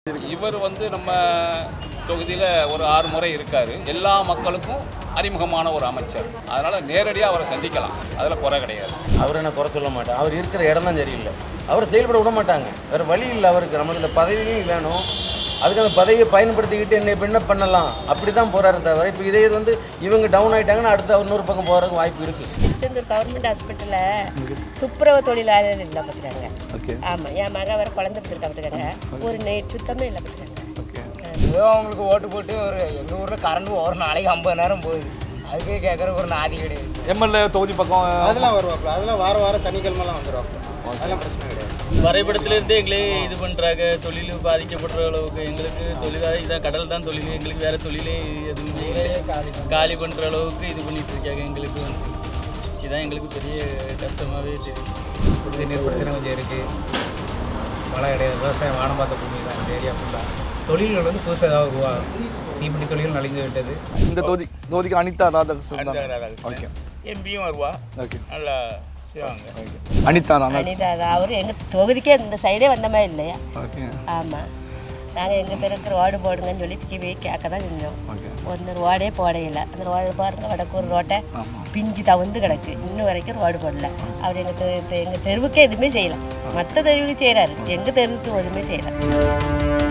இவர் வந்து நம்ம தொகுதியில் ஒரு ஆறு முறை இருக்கார் எல்லா மக்களுக்கும் அறிமுகமான ஒரு அமைச்சர் அதனால் நேரடியாக அவரை சந்திக்கலாம் அதில் குறை கிடையாது அவரை நான் குறை சொல்ல மாட்டேன் அவர் இருக்கிற இடம் தான் சரியில்லை அவரை செயல்பட விட மாட்டாங்க வேறு வழி இல்லை அவருக்கு நம்ம இந்த பதவியும் வேணும் அதுக்கு அந்த பதவியை பயன்படுத்திக்கிட்டு என்ன இப்போ என்ன பண்ணலாம் அப்படி தான் போகிறாரு தவிர இப்போ இதே இது வந்து இவங்க டவுன் ஆகிட்டாங்கன்னா அடுத்து அவர் இன்னொரு பக்கம் போகிறதுக்கு வாய்ப்பு இருக்குது திருச்செந்தூர் கவர்மெண்ட் ஹாஸ்பிட்டலில் துப்புரவு தொழிலாளர்கள் இல்லை பார்த்துக்காங்க ஓகே ஆமாம் என் மகன் அவர் குழந்தை கொடுத்துருக்கா பார்த்துக்காங்க ஒரு நெய் சுத்தமே இல்லை பார்த்துக்காங்க ஓகே ஏதோ அவங்களுக்கு ஓட்டு போட்டு ஒரு எங்கள் ஊரில் கரண்ட் ஒரு நாளைக்கு ஐம்பது நேரம் போகுது அதுக்கே கேட்குற ஒரு நாதி கிடையாது எம்எல்ஏ தொகுதி பக்கம் அதெல்லாம் வருவாப்புல அதெல்லாம் வார வாரம் சனிக்கிழமெல்லாம் வந்துடுவாப்புல அதெல்லாம் பிரச்சனை கிடையாது வரைபடத்திலிருந்தே எங்களே இது பண்ணுறாங்க தொழில் பாதிக்கப்படுற அளவுக்கு எங்களுக்கு தொழிலாக இதான் கடல் தான் தொழில் எங்களுக்கு வேறு தொழிலே எதுவும் செய்யல காலி பண்ணுற அளவுக்கு இது பண்ணிட்டு இருக்காங்க எங்களுக்கு வந்து இதான் எங்களுக்கு பெரிய கஷ்டமாகவே தெரியும் குடிநீர் பிரச்சனை கொஞ்சம் இருக்குது மழை கிடையாது விவசாயம் வானம் பார்த்த பூமி தான் இந்த ஏரியா ஃபுல்லாக தொழில்கள் வந்து புதுசாக ஏதாவது உருவாகும் தீப்பிடி தொழில் நலிந்து விட்டது இந்த தொகுதி தொகுதிக்கு அனிதா ராதாகிருஷ்ணன் தான் ஓகே எம்பியும் வருவா ஓகே நல்லா செய்வாங்க ஓகே அனிதா ராதா அனிதா தான் அவர் எங்கள் தொகுதிக்கே இந்த சைடே வந்த மாதிரி இல்லையா ஓகே ஆமாம் நாங்கள் எங்கள் பேருக்கு ரோடு போடுங்கன்னு சொல்லி கிவே கேட்க தான் செஞ்சோம் ஓகே ஒன்று ரோடே போடையில அந்த ரோடு பாருங்க வடக்கூர் ரோட்டை பிஞ்சு தவந்து கிடக்கு இன்னும் வரைக்கும் ரோடு போடல அவர் எங்கள் தெரு எங்கள் தெருவுக்கே எதுவுமே செய்யலை மற்ற தெருவுக்கு செய்கிறாரு எங்கள் தெருவுக்கு எதுவுமே செய்யலை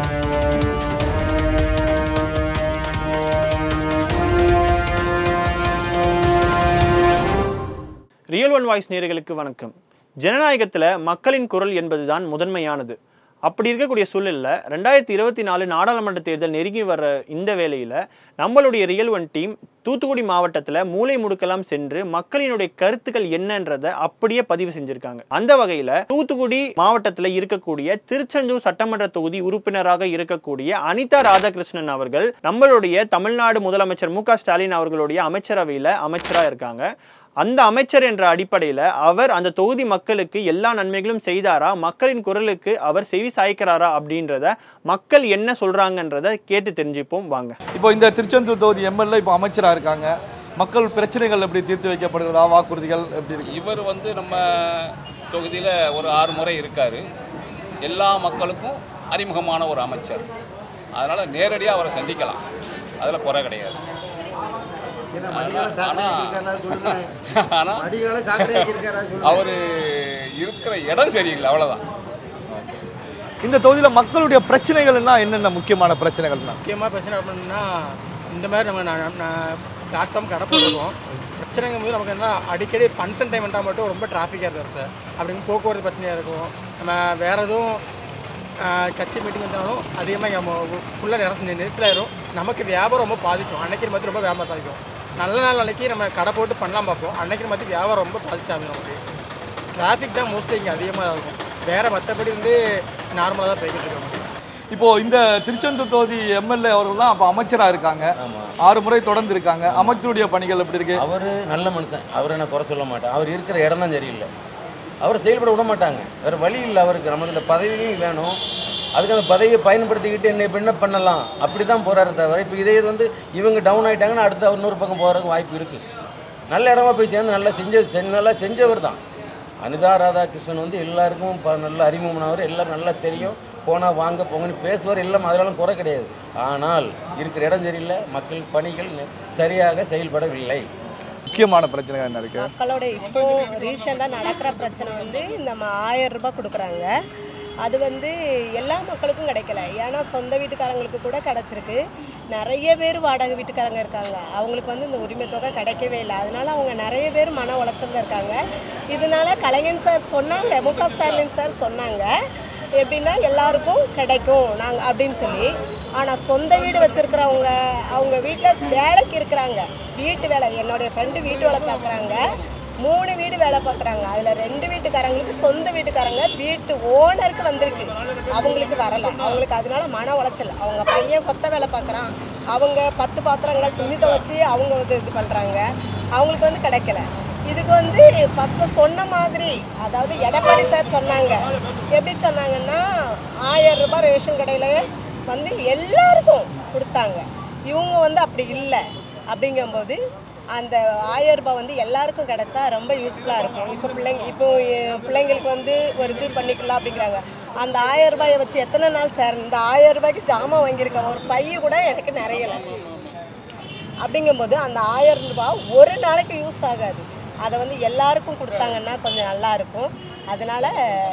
ரியல் ஒன் வாய்ஸ் நேயர்களுக்கு வணக்கம் ஜனநாயகத்தில் மக்களின் குரல் என்பதுதான் முதன்மையானது அப்படி இருக்கக்கூடிய சூழலில் ரெண்டாயிரத்தி இருபத்தி நாலு நாடாளுமன்ற தேர்தல் நெருங்கி வர்ற இந்த வேளையில் நம்மளுடைய ரியல் ஒன் டீம் தூத்துக்குடி மாவட்டத்தில் மூளை முடுக்கலாம் சென்று மக்களினுடைய கருத்துக்கள் என்னன்றதை அப்படியே பதிவு செஞ்சிருக்காங்க அந்த வகையில் தூத்துக்குடி மாவட்டத்தில் இருக்கக்கூடிய திருச்செந்தூர் சட்டமன்ற தொகுதி உறுப்பினராக இருக்கக்கூடிய அனிதா ராதாகிருஷ்ணன் அவர்கள் நம்மளுடைய தமிழ்நாடு முதலமைச்சர் மு க ஸ்டாலின் அவர்களுடைய அமைச்சரவையில் அமைச்சராக இருக்காங்க அந்த அமைச்சர் என்ற அடிப்படையில் அவர் அந்த தொகுதி மக்களுக்கு எல்லா நன்மைகளும் செய்தாரா மக்களின் குரலுக்கு அவர் செவி சாய்க்கிறாரா அப்படின்றத மக்கள் என்ன சொல்றாங்கன்றத கேட்டு தெரிஞ்சுப்போம் வாங்க இப்போ இந்த திருச்செந்தூர் தொகுதி எம்எல்ஏ இப்போ அமைச்சராக இருக்காங்க மக்கள் பிரச்சனைகள் எப்படி தீர்த்து வைக்கப்படுகிறதா வாக்குறுதிகள் எப்படி இருக்கு இவர் வந்து நம்ம தொகுதியில் ஒரு ஆறு முறை இருக்கார் எல்லா மக்களுக்கும் அறிமுகமான ஒரு அமைச்சர் அதனால் நேரடியாக அவரை சந்திக்கலாம் அதில் குறை கிடையாது ஆனால் அவர் இருக்கிற இடம் சரியில்லை அவ்வளோதான் இந்த தொகுதியில் மக்களுடைய பிரச்சனைகள்னா என்னென்ன முக்கியமான பிரச்சனைகள்னா முக்கியமாக பிரச்சனை அப்படின்னா இந்த மாதிரி நம்ம பிளாட்ஃபார்ம் கடை போட்டுருக்கோம் பிரச்சனைங்கும் போது நமக்கு என்ன அடிக்கடி ஃபங்க்ஷன் டைம் வந்தால் மட்டும் ரொம்ப டிராஃபிக்காக இருக்கிறது அப்படிங்க போக்குவரத்து பிரச்சனையாக இருக்கும் நம்ம வேறு எதுவும் ஆஹ், கட்சி மீட்டிங் வந்தாலும் அதிகமாக நம்ம ஃபுல்லாக நிற நெரிசலாயிரும் நமக்கு வியாபாரம் ரொம்ப பாதிக்கும் அன்னைக்கு மட்டும் ரொம்ப வியாபாரம் பாதிக்கும் நல்ல நாள் அன்னைக்கு நம்ம கடை போட்டு பண்ணலாம் பார்ப்போம் அன்னைக்கு மட்டும் வியாபாரம் ரொம்ப பாதிச்சாகும் நமக்கு டிராஃபிக் தான் மோஸ்ட்லி இங்கே அதிகமாக இருக்கும் வேறு மற்றபடி வந்து நார்மலாக தான் போய்கிட்டு இருக்கோம் இப்போ இந்த திருச்செந்தூர் தொகுதி எம்எல்ஏ அவர்கள் தான் அப்போ அமைச்சராக இருக்காங்க ஆமாம் ஆறு முறை தொடர்ந்து இருக்காங்க அமைச்சருடைய பணிகள் எப்படி இருக்கு அவர் நல்ல மனுஷன் அவரை நான் குறை சொல்ல மாட்டேன் அவர் இருக்கிற இடம் தான் சரியில்லை அவரை செயல்பட விட மாட்டாங்க வேறு வழி இல்லை அவருக்கு நமக்கு இந்த பதவியும் வேணும் அதுக்கு அந்த பதவியை பயன்படுத்திக்கிட்டு என்ன இப்போ என்ன பண்ணலாம் அப்படி தான் போகிறாரு தவிர இப்போ இதே இது வந்து இவங்க டவுன் ஆகிட்டாங்கன்னா அடுத்து அவர் இன்னொரு பக்கம் போகிறதுக்கு வாய்ப்பு இருக்குது நல்ல இடமா போய் சேர்ந்து நல்லா செஞ்ச செஞ்ச- நல்லா செஞ்சவர் தான் அனிதா ராதாகிருஷ்ணன் வந்து எல்லாருக்கும் ப நல்ல அறிமுகமானவர் எல்லாரும் நல்லா தெரியும் போனால் வாங்க போங்கன்னு பேசுவார் எல்லாம் அதெல்லாம் குறை கிடையாது ஆனால் இருக்கிற இடம் சரியில்லை மக்கள் பணிகள் நெ- சரியாக செயல்படவில்லை முக்கியமான பிரச்சனைகள் என்ன இருக்கு மக்களோட இப்போ ரீசெண்டாக நடக்கிற பிரச்சனை வந்து நம்ம ஆயிரம் ரூபாய் கொடுக்குறாங்க அது வந்து எல்லா மக்களுக்கும் கிடைக்கல ஏன்னா சொந்த வீட்டுக்காரங்களுக்கு கூட கிடச்சிருக்கு நிறைய பேர் வாடகை வீட்டுக்காரங்க இருக்காங்க அவங்களுக்கு வந்து இந்த உரிமை தொகை கிடைக்கவே இல்லை அதனால அவங்க நிறைய பேர் மன உளைச்சல்ல இருக்காங்க இதனால கலைஞன் சார் சொன்னாங்க மு க ஸ்டாலின் சார் சொன்னாங்க எப்படின்னா எல்லாருக்கும் கிடைக்கும் நாங்கள் அப்படின்னு சொல்லி ஆனால் சொந்த வீடு வச்சுருக்கிறவங்க அவங்க வீட்டில் வேலைக்கு இருக்கிறாங்க வீட்டு வேலை என்னுடைய ஃப்ரெண்டு வீட்டு வேலை பார்க்குறாங்க மூணு வீடு வேலை பார்க்குறாங்க அதில் ரெண்டு வீட்டுக்காரங்களுக்கு சொந்த வீட்டுக்காரங்க வீட்டு ஓனருக்கு வந்திருக்கு அவங்களுக்கு வரலை அவங்களுக்கு அதனால மன உளைச்சல் அவங்க பையன் கொத்த வேலை பார்க்குறான் அவங்க பத்து பாத்திரங்கள் துணி துவச்சி அவங்க வந்து இது பண்ணுறாங்க அவங்களுக்கு வந்து கிடைக்கல இதுக்கு வந்து ஃபஸ்ட்டு சொன்ன மாதிரி அதாவது எடப்பாடி சார் சொன்னாங்க எப்படி சொன்னாங்கன்னா ஆயிரம் ரூபாய் ரேஷன் கடையில் வந்து எல்லாருக்கும் கொடுத்தாங்க இவங்க வந்து அப்படி இல்லை அப்படிங்கும்போது அந்த ஆயிரம் ரூபாய் வந்து எல்லாருக்கும் கிடைச்சா ரொம்ப யூஸ்ஃபுல்லாக இருக்கும் இப்போ பிள்ளைங்க இப்போ எ- பிள்ளைங்களுக்கு வந்து ஒரு இது பண்ணிக்கலாம் அப்படிங்கிறாங்க அந்த ஆயிரம் ரூபாயை வச்சு எத்தனை நாள் சார் இந்த ஆயிரம் ரூபாய்க்கு ஜாமான் வாங்கியிருக்கேன் ஒரு பைய கூட எனக்கு நிறையலை அப்படிங்கும்போது அந்த ஆயிரம் ரூபாய் ஒரு நாளைக்கு யூஸ் ஆகாது அதை வந்து எல்லாருக்கும் கொடுத்தாங்கன்னா கொஞ்சம் நல்லா இருக்கும் அதனால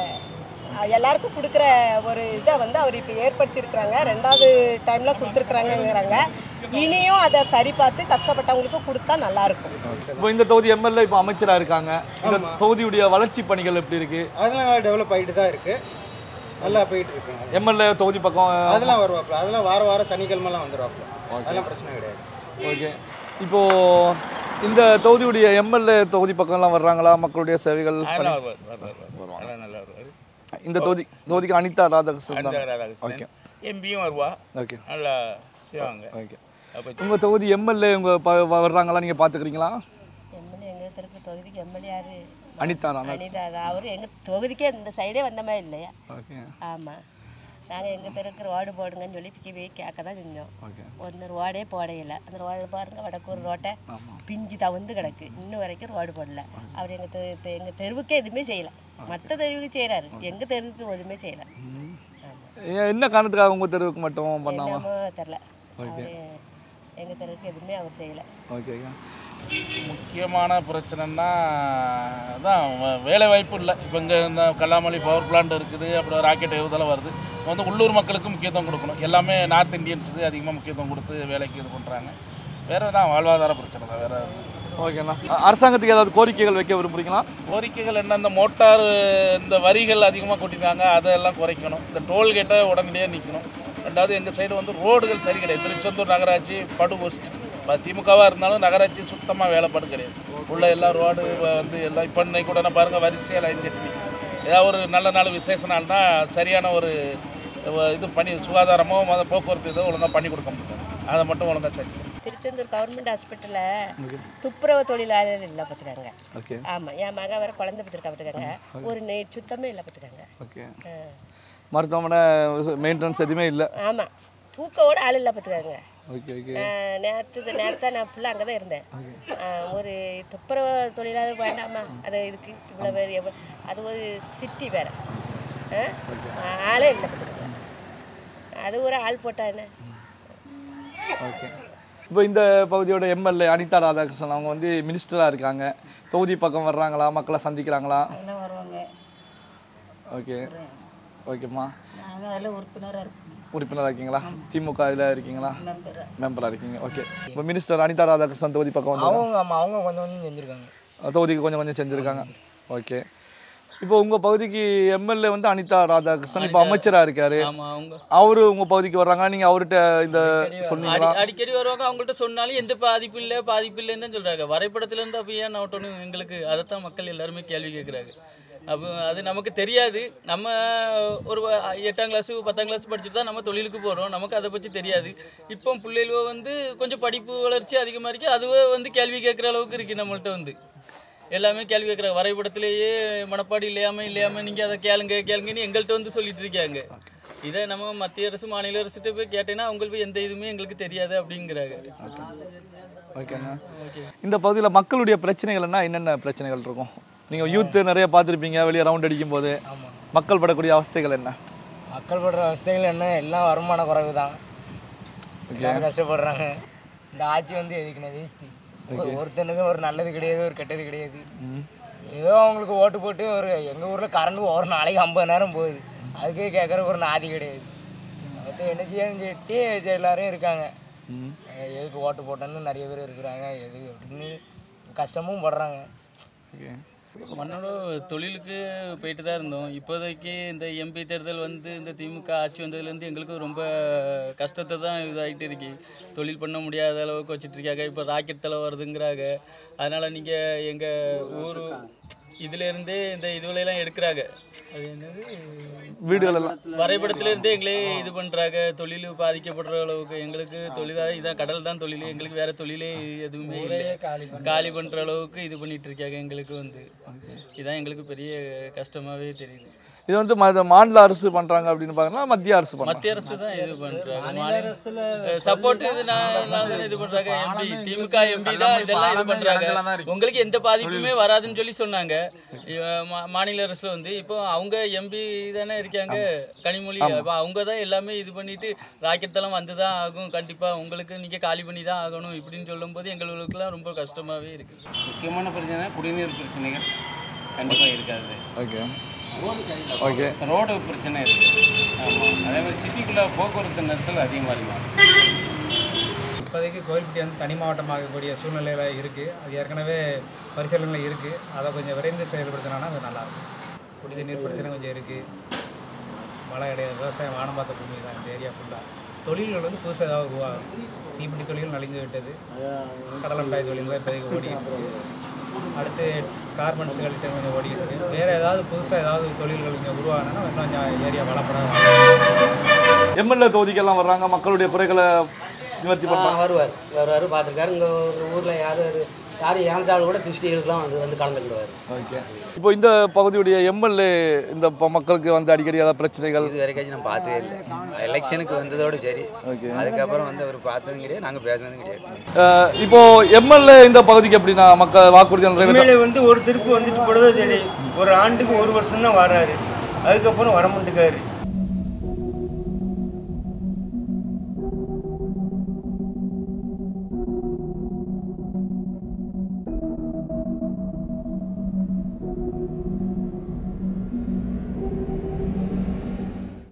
அஹ், எல்லாருக்கும் கொடுக்குற ஒரு இதை வந்து அவர் இப்போ ஏற்படுத்தியிருக்கிறாங்க ரெண்டாவது டைமில் கொடுத்துருக்குறாங்கங்கிறாங்க இனியும் அதை சரி பார்த்து கஷ்டப்பட்டவங்களுக்கும் கொடுத்தா நல்லாயிருக்கும் இப்போ இந்த தொகுதி எம்எல்ஏ இப்போ அமைச்சராக இருக்காங்க இந்த தொகுதியுடைய வளர்ச்சி பணிகள் எப்படி இருக்கு அதெல்லாம் நல்லா டெவலப் ஆகிட்டு தான் இருக்கு நல்லா போயிட்டு இருக்குங்க அது. எம்எல்ஏ தொகுதி பக்கம் அதெல்லாம் வருவாப்புல அதெல்லாம் வார வாரம் சனிக்கிழமெல்லாம் வந்துடுவாப்புல அதெல்லாம் பிரச்சனை கிடையாது ஓகே இப்போ இந்த தொகுதியுடைய எம்எல்ஏ தொகுதி பக்கம்லாம் வர்றாங்களா மக்களுடைய சேவைகள் பண்ணி- நல்லா வருவார் இந்த தொகுதி தொகுதிக்கு அனிதா ராதாகிருஷ்ணன் தான் ஓகே எம்பியும் வருவா ஓகே நல்லா செய்வாங்க ஓகே அப்போ உங்கள் தொகுதி எம்எல்ஏ உங்கள் ப வ- வர்றாங்களா நீங்கள் பார்த்துக்கிறீங்களா எம்எல்ஏ எங்கள் தெருக்கு தொகுதிக்கு எம்எல்ஏ யாரு அனிதா ராதா அனிதா அவர் எங்கள் தொகுதிக்கே இந்த சைடே வந்த மாதிரி இல்லையா ஓகே ஆமாம் நாங்கள் எங்கள் தெருக்கு ரோடு போடுங்கன்னு சொல்லி போய் கேட்க தான் செஞ்சோம் ஓகே ஒன்று ரோடே போடையில அந்த ரோடு பாருங்க வடக்கூர் ரோட்டை பிஞ்சு தவந்து கிடக்கு இன்னும் வரைக்கும் ரோடு போடல அவர் எங்கள் தெரு தெ- எங்கள் தெருவுக்கே எதுவுமே செய்யலை மற்ற தெருவுக்கு செய்கிறாரு எங்கள் தெருவுக்கு எதுவுமே செய்யலை ஏன் என்ன காரணத்துக்காக உங்கள் தெருவுக்கு மட்டும் பண்ணாமா என்னமோ தெரில ஓகே எங்கள் தெருவுக்கு எதுவுமே அவர் செய்யலை ஓகே முக்கியமான பிரச்சனைன்னா அதான் வ- வேலை வாய்ப்பு இல்லை இப்போ இங்கே இந்த கல்லாமலி பவர் பிளான்ட் இருக்குது அப்புறம் ராக்கெட் ஏவுதெல்லாம் வருது இப்போ வந்து உள்ளூர் மக்களுக்கு முக்கியத்துவம் கொடுக்கணும் எல்லாமே நார்த் இந்தியன்ஸுக்கு அதிகமாக முக்கியத்துவம் கொடுத்து வேலைக்கு இது பண்ணுறாங்க வேறு தான் வாழ்வாதார பிரச்சனை தான் வேறு ஓகேண்ணா அ- அரசாங்கத்துக்கு ஏதாவது கோரிக்கைகள் வைக்க விரும்புறீங்களா கோரிக்கைகள் என்ன இந்த மோட்டார் இந்த வரிகள் அதிகமாக கொட்டிருக்காங்க அதெல்லாம் குறைக்கணும் இந்த டோல்கேட்டை உடனடியாக நிற்கணும் ரெண்டாவது எங்கள் சைடு வந்து ரோடுகள் சரி கிடையாது திருச்செந்தூர் நகராட்சி படு ஒஸ்ட் திமுகவாக இருந்தாலும் நகராட்சி சுத்தமாக வேலைப்பாடு கிடையாது உள்ள எல்லா ரோடு வந்து எல்லாம் இப்போ இன்னைக்கு கூட நான் பாருங்கள் வரிசையாக லைன் கட்டி நிக்குது. ஏதாவது ஒரு நல்ல நாள் விசேஷ நாள்னா சரியான ஒரு அஹ், இது பண்ணி சுகாதாரமோ மொத போக்குவரத்து இதோ ஒழுங்காக பண்ணி கொடுக்க முடியாது அதை மட்டும் ஒழுங்காக சரி திருச்செந்தூர் கவர்மெண்ட் ஹாஸ்பிட்டலில் துப்புரவு தொழிலாளர்கள் இல்லை பார்த்துக்காங்க ஓகே ஆமாம் என் மகன் வேற குழந்தை பத்திரிக்கா பார்த்துக்காங்க ஒரு நெ சுத்தமே இல்லை பார்த்துக்காங்க ஓகே மருத்துவமனை மெயின்டெனன்ஸ் எதுவுமே இல்லை ஆமாம் தூக்கோட ஆள் இல்லை பார்த்துக்காங்க ஓகே ஓகே நேற்று நேற்று நான் ஃபுல்லாக அங்கே தான் இருந்தேன் ஆஹ் ஒரு துப்புரவு தொழிலாளர் வேண்டாமா அது இதுக்கு இவ்வளோ பேர் எவ்வளோ அது ஒரு சிட்டி வேற ஆ? ஆளே இல்லை பார்த்துக்காங்க அது ஒரு ஆள் போட்டா என்ன ஓகே இப்போ இந்த பகுதியோட எம்எல்ஏ அனிதா ராதாகிருஷ்ணன் அவங்க வந்து மினிஸ்டராக இருக்காங்க தொகுதி பக்கம் வர்றாங்களா மக்களை சந்திக்கிறாங்களா எல்லாம் வருவாங்க ஓகே ஓகேம்மா நாங்கள் அதில் உறுப்பினராக இருக்கோம் உறுப்பினராக இருக்கீங்களா திமுக இதில் இருக்கீங்களா மெம்பர் மெம்பராக இருக்கீங்க ஓகே இப்போ மினிஸ்டர் அனிதா ராதாகிருஷ்ணன் தொகுதி பக்கம் வந்து அவங்க ஆமாம் அவங்க கொஞ்சம் கொஞ்சம் செஞ்சுருக்காங்க தொகுதிக்கு கொஞ்சம் கொஞ்சம் செஞ்சுருக்காங்க ஓகே இப்போ உங்கள் பகுதிக்கு எம்எல்ஏ வந்து அனிதா ராதாகிருஷ்ணன் இப்போ அமைச்சராக இருக்காரு ஆமா, அவங்க- அவரு உங்கள் பகுதிக்கு வர்றாங்க நீங்கள் அவர்கிட்ட இந்த சொன்னீங்களா அடி- அடிக்கடி வருவாங்க அவங்கள்ட்ட சொன்னாலும் எந்த பாதிப்பு இல்லை பாதிப்பு இல்லைன்னு தான் சொல்றாங்க வரைபடத்துல இருந்து அப்போ ஏன் நோட்டணும் எங்களுக்கு அதைத்தான் மக்கள் எல்லாருமே கேள்வி கேட்குறாங்க அப்போ அது நமக்கு தெரியாது நம்ம ஒரு வ- எட்டாம் கிளாஸ் பத்தாம் கிளாஸ் படிச்சுட்டு தான் நம்ம தொழிலுக்கு போகிறோம் நமக்கு அதை பற்றி தெரியாது இப்போ பிள்ளைகளோ வந்து கொஞ்சம் படிப்பு வளர்ச்சி அதிகமாக இருக்கு அதுவே வந்து கேள்வி கேட்குற அளவுக்கு இருக்குது நம்மள்ட்ட வந்து எல்லாமே கேள்வி கேட்குற வரைபடத்திலேயே மனப்பாடு இல்லையாம இல்லையாம நீங்கள் அதை கேளுங்க கேளுங்கன்னு எங்கள்கிட்ட வந்து சொல்லிட்டு இருக்காங்க இதை நம்ம மத்திய அரசு மாநில அரசுகிட்ட போய் கேட்டேன்னா அவங்களுக்கு எந்த இதுவுமே எங்களுக்கு தெரியாது அப்படிங்கிறாங்க ஓகேண்ணா ஓகே இந்த பகுதியில் மக்களுடைய பிரச்சனைகள்னா என்னென்ன பிரச்சனைகள் இருக்கும் நீங்கள் யூத்து நிறைய பார்த்துருப்பீங்க வெளியே ரவுண்ட் அடிக்கும் போது மக்கள் படக்கூடிய அவஸ்தைகள் என்ன மக்கள் படுற அவஸ்தைகள் என்ன எல்லாம் வருமான குறைவு தான் எல்லாரும் கஷ்டப்படுறாங்க இந்த ஆட்சி வந்து எதுக்குண்ணே வேஸ்ட்டு ஒருத்தனுக்கு ஒரு நல்லது கிடையாது ஒரு கெட்டது கிடையாது ஏதோ அவங்களுக்கு ஓட்டு போட்டு ஒரு எங்கள் ஊரில் கரண்ட் ஒரு நாளைக்கு ஐம்பது நேரம் போகுது அதுக்கே கேட்குற ஒரு நாதி கிடையாது மொத்தம் என்ன செய்யணும்னு சொல்லிட்டு எல்லாரும் இருக்காங்க அஹ் எதுக்கு ஓட்டு போட்டோன்னு நிறைய பேர் இருக்கிறாங்க எது அப்படின்னு கஷ்டமும் படுறாங்க ஓகே மண்ணோட தொழிலுக்கு போயிட்டு தான் இருந்தோம் இப்போதைக்கு இந்த எம்பி தேர்தல் வந்து இந்த திமுக ஆட்சி வந்ததுலேருந்து எங்களுக்கு ரொம்ப கஷ்டத்தை தான் இதாகிட்டு இருக்கு தொழில் பண்ண முடியாத அளவுக்கு வச்சுட்டு இருக்காங்க இப்போ ராக்கெட் தலை வருதுங்கிறாங்க அதனால் நீங்கள் எங்கள் ஊர் இதுலேருந்தே இந்த இதுவளையெல்லாம் எடுக்கிறாங்க அது என்னது வீடுகள் எல்லாம் வரைபடத்துல இருந்தே எங்களே இது பண்ணுறாங்க தொழில் பாதிக்கப்படுற அளவுக்கு எங்களுக்கு தொழிலாக இதான் கடல் தான் தொழில் எங்களுக்கு வேற தொழிலே எதுவுமே இல்லை காலி பண்ணுற அளவுக்கு இது பண்ணிட்டு இருக்காங்க எங்களுக்கு வந்து இதான் எங்களுக்கு பெரிய கஷ்டமாகவே தெரியுது இது வந்து ம- மாநில அரசு பண்றாங்க அப்படின்னு பாத்தீங்கன்னா மத்திய அரசு பண்றாங்க மத்திய அரசு தான் இது பண்றாங்க மாநில சப்போர்ட் இது நான் நான் தானே இது பண்றாங்க எம்பி திமுக எம்பி தான் இதெல்லாம் இது பண்றாங்க உங்களுக்கு எந்த பாதிப்புமே வராதுன்னு சொல்லி சொன்னாங்க இவ- மா- மாநில அரசுல வந்து இப்போ அவங்க எம்பி தானே இருக்காங்க கனிமொழி அப்போ அவங்க தான் எல்லாமே இது பண்ணிட்டு ராக்கெட் தளம் வந்து தான் ஆகும் கண்டிப்பா உங்களுக்கு நீங்க காலி பண்ணி தான் ஆகணும் இப்படின்னு சொல்லும்போது எங்களுக்குலாம் ரொம்ப கஷ்டமாவே இருக்கு முக்கியமான பிரச்சனை குடிநீர் பிரச்சனைகள் கண்டிப்பாக இருக்காது ஓகே ஓகே ரோடு பிரச்சனை இருக்குது ஆமாம் அதே மாதிரி சிட்டிக்குள்ளே போக்குவரத்து நெரிசல் அதிகமாக இருக்கும் இப்போதைக்கு கோயில்பட்டி வந்து தனி மாவட்டமாகக்கூடிய சூழ்நிலையில் இருக்குது அது ஏற்கனவே பரிசீலனையில் இருக்குது அதை கொஞ்சம் விரைந்து செயல்படுத்தினா அது நல்லாயிருக்கும் குடி நீர் பிரச்சனை கொஞ்சம் இருக்குது மழை கிடையாது விவசாயம் வானம் பார்த்த பூமி தான் இந்த ஏரியா ஃபுல்லாக தொழில்கள் வந்து புதுசாக ஏதாவது உருவாகும் தீப்பிடி தொழில் நலிந்து விட்டது கடலை மிட்டாய் தொழில் தான் இப்போதைக்கு ஓடிக்கிட்டு இருக்கு அடுத்து கார்மெண்ட்ஸ் கழித்து கொஞ்சம் ஓடிக்கிட்டு இருக்கு வேறு ஏதாவது புதுசாக ஏதாவது தொழில்கள் இங்கே உருவாகணும்னா இன்னும் கொஞ்சம் ஏரியா வளப்பட எம்எல்ஏ தொகுதிக்கெல்லாம் வர்றாங்க மக்களுடைய குறைகளை நிவர்த்தி பண்ணுறாங்க வருவார் வருவார் பார்த்துருக்காரு இங்கே ஒரு ஊரில் யாரும் யாரும் இறந்தாலும் கூட திருஷ்டிகளுக்குலாம் வந்து வந்து கலந்துக்கிடுவார் ஓகே இப்போ இந்த பகுதியுடைய எம்எல்ஏ இந்த ப- மக்களுக்கு வந்து அடிக்கடி ஏதாவது பிரச்சனைகள் இது வரைக்கும் நான் பார்த்ததே இல்லை எலெக்ஷனுக்கு வந்ததோட சரி ஓகே அதுக்கப்புறம் வந்து அவர் பார்த்ததும் கிடையாது நாங்கள் பேசுனதும் கிடையாது அஹ் இப்போ எம்எல்ஏ இந்த பகுதிக்கு எப்படின்னா மக்கள் வாக்குறுதிகள் நிறைவேற்ற எம்எல்ஏ வந்து ஒரு திருப்பு வந்துட்டு போடுறதோ சரி ஒரு ஆண்டுக்கு ஒரு வருஷம் தான் வராரு அதுக்கப்புறம் வர மாட்டேங்காரு